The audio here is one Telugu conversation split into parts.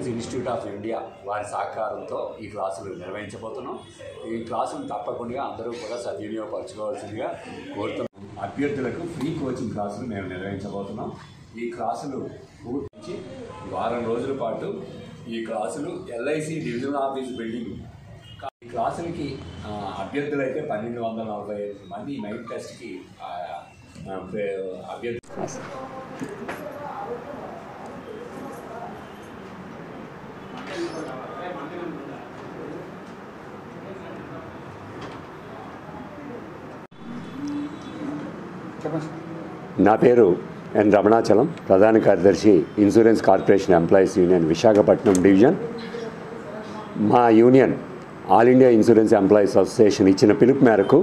ఇన్సూరెన్స్ ఇన్స్టిట్యూట్ ఆఫ్ ఇండియా వారి సహకారంతో ఈ క్లాసులు నిర్వహించబోతున్నాం ఈ క్లాసులు తప్పకుండా అందరూ కూడా సద్వినియోగపరచుకోవాల్సిందిగా కోరుతున్నాం అభ్యర్థులకు ఫ్రీ కోచింగ్ క్లాసులు మేము నిర్వహించబోతున్నాం ఈ క్లాసులు పూర్తించి వారం రోజుల పాటు ఈ క్లాసులు ఎల్ఐసి డివిజనల్ ఆఫీస్ బిల్డింగ్ ఈ క్లాసులకి ఆ, అభ్యర్థులైతే పన్నెండు వందల నలభై ఐదు మంది నైట్ టెస్ట్కి ఆ, ఆ, ప్రే- అభ్యర్థి నా పేరు ఎన్ రమణాచలం ప్రధాన కార్యదర్శి insurance corporation employees union Visakhapatnam division మా union all India insurance employees association ఇచ్చిన పిలుపు మేరకు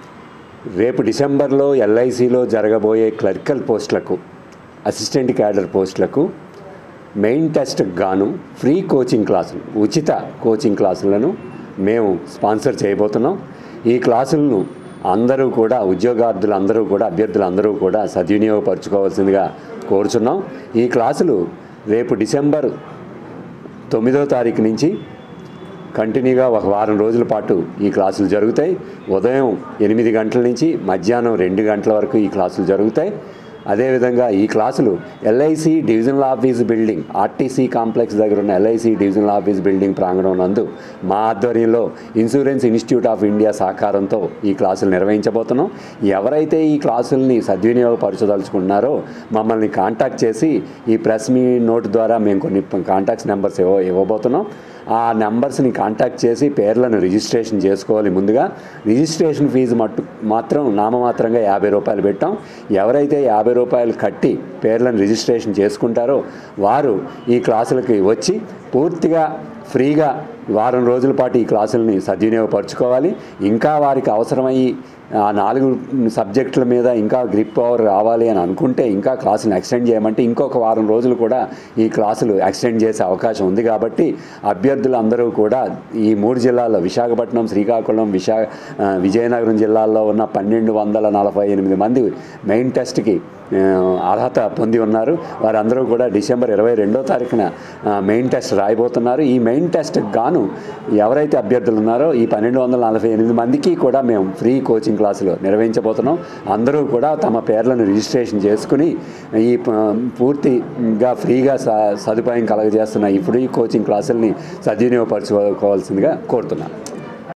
రేపు డిసెంబర్లో ఎల్ఐసిలో జరగబోయే క్లరికల్ పోస్టులకు అసిస్టెంట్ క్యాడర్ పోస్టులకు మెయిన్ టెస్ట్కి గాను ఫ్రీ కోచింగ్ క్లాసులు ఉచిత కోచింగ్ క్లాసులను మేము స్పాన్సర్ చేయబోతున్నాం ఈ క్లాసులను అందరూ కూడా ఉద్యోగార్థులు అందరూ కూడా అభ్యర్థులు అందరూ కూడా సద్వినియోగపరచుకోవాల్సిందిగా కోరుచున్నాం ఈ క్లాసులు రేపు డిసెంబర్ తొమ్మిదో తారీఖు నుంచి కంటిన్యూగా ఒక వారం రోజుల పాటు ఈ క్లాసులు జరుగుతాయి ఉదయం ఎనిమిది గంటల నుంచి మధ్యాహ్నం రెండు గంటల వరకు ఈ క్లాసులు జరుగుతాయి అదేవిధంగా ఈ క్లాసులు LIC divisional office building RTC complex దగ్గర ఉన్న ఎల్ఐసి డివిజనల్ ఆఫీస్ బిల్డింగ్ ప్రాంగణం నందు మా ఆధ్వర్యంలో ఇన్సూరెన్స్ ఇన్స్టిట్యూట్ ఆఫ్ ఇండియా సహకారంతో ఈ క్లాసులు నిర్వహించబోతున్నాం ఎవరైతే ఈ క్లాసుల్ని సద్వినియోగపరచదలుచుకుంటున్నారో మమ్మల్ని కాంటాక్ట్ చేసి ఈ ప్రెస్ మీ నోట్ ద్వారా మేము కొన్ని కాంటాక్ట్స్ నెంబర్స్ ఇవ్వ ఇవ్వబోతున్నాం ఆ నెంబర్స్ని కాంటాక్ట్ చేసి పేర్లను రిజిస్ట్రేషన్ చేసుకోవాలి ముందుగా రిజిస్ట్రేషన్ ఫీజు మట్టు మాత్రం నామమాత్రంగా యాభై రూపాయలు పెట్టాం ఎవరైతే యాభై రూపాయలు కట్టి పేర్లను రిజిస్ట్రేషన్ చేసుకుంటారో వారు ఈ క్లాసులకి వచ్చి పూర్తిగా ఫ్రీగా వారం రోజుల పాటు ఈ క్లాసులని సద్వినియోగపరచుకోవాలి ఇంకా వారికి అవసరమయ్యి ఆ నాలుగు సబ్జెక్టుల మీద ఇంకా గ్రిప్ పవర్ రావాలి అని అనుకుంటే ఇంకా క్లాసులు ఎక్స్టెండ్ చేయమంటే ఇంకొక వారం రోజులు కూడా ఈ క్లాసులు ఎక్స్టెండ్ చేసే అవకాశం ఉంది కాబట్టి అభ్యర్థులు అందరూ కూడా ఈ మూడు జిల్లాల్లో విశాఖపట్నం శ్రీకాకుళం విశా ఆ, విజయనగరం జిల్లాల్లో ఉన్న పన్నెండు వందల నలభై ఎనిమిది మంది మెయిన్ టెస్ట్కి ఆ, అర్హత పొంది ఉన్నారు వారందరూ కూడా డిసెంబర్ ఇరవై రెండో తారీఖున ఆ, మెయిన్ టెస్ట్ రాయబోతున్నారు ఈ మెయిన్ టెస్ట్కి గాను ఎవరైతే అభ్యర్థులు ఉన్నారో ఈ పన్నెండు వందల నలభై ఎనిమిది మందికి కూడా మేము ఫ్రీ కోచింగ్ క్లాసులు నిర్వహించబోతున్నాం అందరూ కూడా తమ పేర్లను రిజిస్ట్రేషన్ చేసుకుని ఈ ప- పూర్తిగా ఫ్రీగా స సదుపాయం కలగజేస్తున్న ఈ ఫ్రీ కోచింగ్ క్లాసుల్ని సద్వినియోగపరచుకోవాల్సిందిగా కోరుతున్నాను